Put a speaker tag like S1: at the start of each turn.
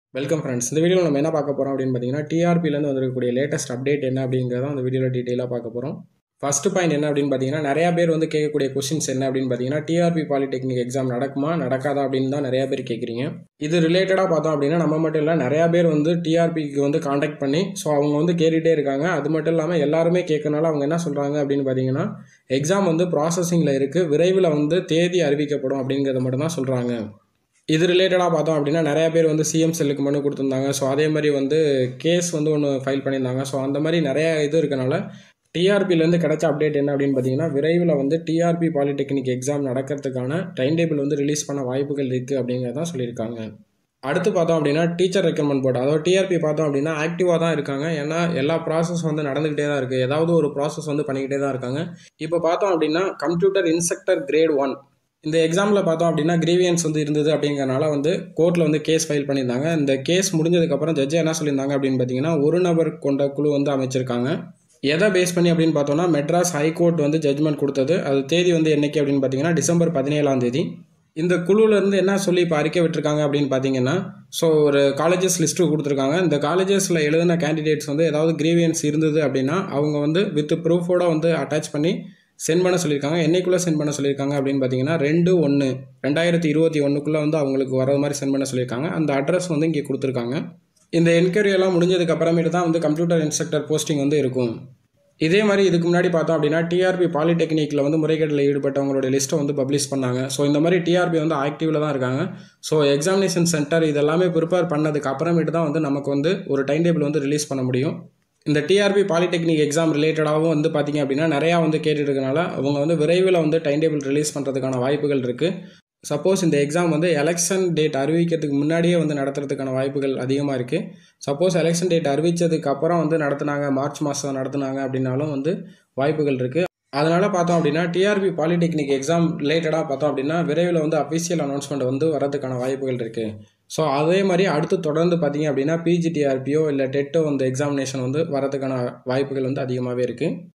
S1: welcome friends இந்த வீடியோவில் நம்ம என்ன பார்க்க போகிறோம் அப்படின்னு பார்த்தீங்கன்னா டிஆர்பிலேருந்து வந்திருக்கக்கூடிய லேட்டஸ்ட் அப்டேட் என்ன அப்படிங்கிறத அந்த வீடியோவில் டீட்டெயிலாக பார்க்க போகிறோம் ஃபர்ஸ்ட் பாயிண்ட் என்ன அப்படின்னு பார்த்தீங்கன்னா நிறையா பேர் வந்து கேட்கக்கூடிய கொஸ்டின்ஸ் என்ன அப்படின்னு பார்த்தீங்கன்னா டிஆர்பி பாலிடெக்னிக் எக்ஸாம் நடக்குமா நடக்காதா அப்படின்னு தான் நிறையா பேர் கேட்குறீங்க இது ரிலேட்டடாக பார்த்தோம் அப்படின்னா நம்ம மட்டும் இல்லை நிறையா பேர் வந்து டிஆர்பிக்கு வந்து காண்டாக்ட் பண்ணி ஸோ அவங்க வந்து கேட்டுகிட்டே இருக்காங்க அது மட்டும் இல்லாமல் எல்லாருமே கேட்கறனால அவங்க என்ன சொல்கிறாங்க அப்படின்னு பார்த்தீங்கன்னா எக்ஸாம் வந்து ப்ராசஸிங்கில் இருக்குது விரைவில் வந்து தேதி அறிவிக்கப்படும் அப்படிங்கிறத மட்டும் தான் சொல்கிறாங்க இது ரிலேட்டடாக பார்த்தோம் அப்படின்னா நிறைய பேர் வந்து சிஎம் செல்லுக்கு மனு கொடுத்துருந்தாங்க ஸோ அதே மாதிரி வந்து கேஸ் வந்து ஒன்று ஃபைல் பண்ணியிருந்தாங்க ஸோ அந்த மாதிரி நிறைய இது இருக்கனால டிஆர்பிலேருந்து கிடைச்ச அப்டேட் என்ன அப்படின்னு பார்த்தீங்கன்னா விரைவில் வந்து டிஆர்பி பாலிடெக்னிக் எக்ஸாம் நடக்கிறதுக்கான டைம் டேபிள் வந்து ரிலீஸ் பண்ண வாய்ப்புகள் இருக்குது அப்படிங்கிறதான் சொல்லியிருக்காங்க அடுத்து பார்த்தோம் அப்படின்னா டீச்சர் ரெக்கமெண்ட் போர்டு அதாவது டிஆர்பி பார்த்தோம் அப்படின்னா ஆக்டிவாக தான் இருக்காங்க ஏன்னா எல்லா ப்ராசஸ் வந்து நடந்துக்கிட்டே தான் இருக்குது ஏதாவது ஒரு ப்ராசஸ் வந்து பண்ணிக்கிட்டே தான் இருக்காங்க இப்போ பார்த்தோம் அப்படின்னா கம்ப்யூட்டர் இன்ஸ்ட்ரக்டர் கிரேட் ஒன் இந்த எக்ஸாமில் பார்த்தோம் அப்படின்னா கிரீவியன்ஸ் வந்து இருந்தது அப்படிங்கிறனால வந்து கோர்ட்டில் வந்து கேஸ் ஃபைல் பண்ணியிருந்தாங்க இந்த கேஸ் முடிஞ்சதுக்கப்புறம் ஜட்ஜி என்ன சொல்லியிருந்தாங்க அப்படின்னு பார்த்தீங்கன்னா ஒரு நபர் கொண்ட குழு வந்து அமைச்சிருக்காங்க எதை பேஸ் பண்ணி அப்படின்னு பார்த்தோம்னா மெட்ராஸ் ஹைகோர்ட் வந்து ஜட்ஜ்மெண்ட் கொடுத்தது அது தேதி வந்து என்னைக்கு அப்படின்னு பார்த்தீங்கன்னா டிசம்பர் பதினேழாம் தேதி இந்த குழுவிலேருந்து என்ன சொல்லி இப்போ அறிக்கை விட்டுருக்காங்க அப்படின்னு பார்த்தீங்கன்னா ஸோ ஒரு காலேஜஸ் லிஸ்ட்டு கொடுத்துருக்காங்க இந்த காலேஜஸில் எழுதின கேண்டிடேட்ஸ் வந்து ஏதாவது கிரீவியன்ஸ் இருந்தது அப்படின்னா அவங்க வந்து வித் ப்ரூஃபோட வந்து அட்டாச் பண்ணி சென்ட் பண்ண சொல்லியிருக்காங்க என்னைக்குள்ளே சென்ட் பண்ண சொல்லியிருக்காங்க அப்படின்னு பார்த்தீங்கன்னா ரெண்டு ஒன்று ரெண்டாயிரத்தி இருபத்தி ஒன்றுக்குள்ளே வந்து அவங்களுக்கு வர்றது மாதிரி சென்ட் பண்ண சொல்லியிருக்காங்க அந்த அட்ரஸ் வந்து இங்கே கொடுத்துருக்காங்க இந்த என்கொயரி எல்லாம் முடிஞ்சதுக்கு அப்புறமேட்டு தான் வந்து கம்ப்யூட்டர் இன்ஸ்ட்ரக்டர் போஸ்டிங் வந்து இருக்கும் இதே மாதிரி இதுக்கு முன்னாடி பார்த்தோம் அப்படின்னா டிஆர்பி பாலிடெக்னிக்கில் வந்து முறைகேட்டில் ஈடுபட்டவங்களோட லிஸ்ட்டை வந்து பப்ளிஷ் பண்ணாங்க ஸோ இந்த மாதிரி டிஆர்பி வந்து ஆக்டிவில் தான் இருக்காங்க ஸோ எக்ஸாமினேஷன் சென்டர் இதெல்லாமே ப்ரிப்பேர் பண்ணதுக்கு அப்புறமேட்டு தான் வந்து நமக்கு வந்து ஒரு டைம் டேபிள் வந்து ரிலீஸ் பண்ண முடியும் இந்த டிஆர்பி பாலிடெக்னிக் எக்ஸாம் ரிலேட்டடாகவும் வந்து பார்த்திங்க அப்படின்னா நிறையா வந்து கேட்டுட்டு இருக்கனால அவங்க வந்து விரைவில் வந்து டைம் டேபிள் ரிலீஸ் பண்ணுறதுக்கான வாய்ப்புகள் இருக்குது சப்போஸ் இந்த எக்ஸாம் வந்து எலெக்ஷன் டேட் அறிவிக்கிறதுக்கு முன்னாடியே வந்து நடத்துறதுக்கான வாய்ப்புகள் அதிகமாக இருக்குது சப்போஸ் எலெக்ஷன் டேட் அறிவித்ததுக்கு அப்புறம் வந்து நடத்துனாங்க மார்ச் மாதம் நடத்துனாங்க அப்படின்னாலும் வந்து வாய்ப்புகள் இருக்குது அதனால் பார்த்தோம் அப்படின்னா டிஆர்பி பாலிடெக்னிக் எக்ஸாம் ரிலேட்டடாக பார்த்தோம் அப்படின்னா விரைவில் வந்து அஃபிஷியல் அனௌன்ஸ்மெண்ட் வந்து வரதுக்கான வாய்ப்புகள் இருக்குது ஸோ அதே மாதிரி அடுத்து தொடர்ந்து பார்த்தீங்க அப்படின்னா பிஜிடிஆர்பியோ இல்லை டெட்டோ வந்து எக்ஸாமினேஷன் வந்து வரதுக்கான வாய்ப்புகள் வந்து அதிகமாகவே இருக்குது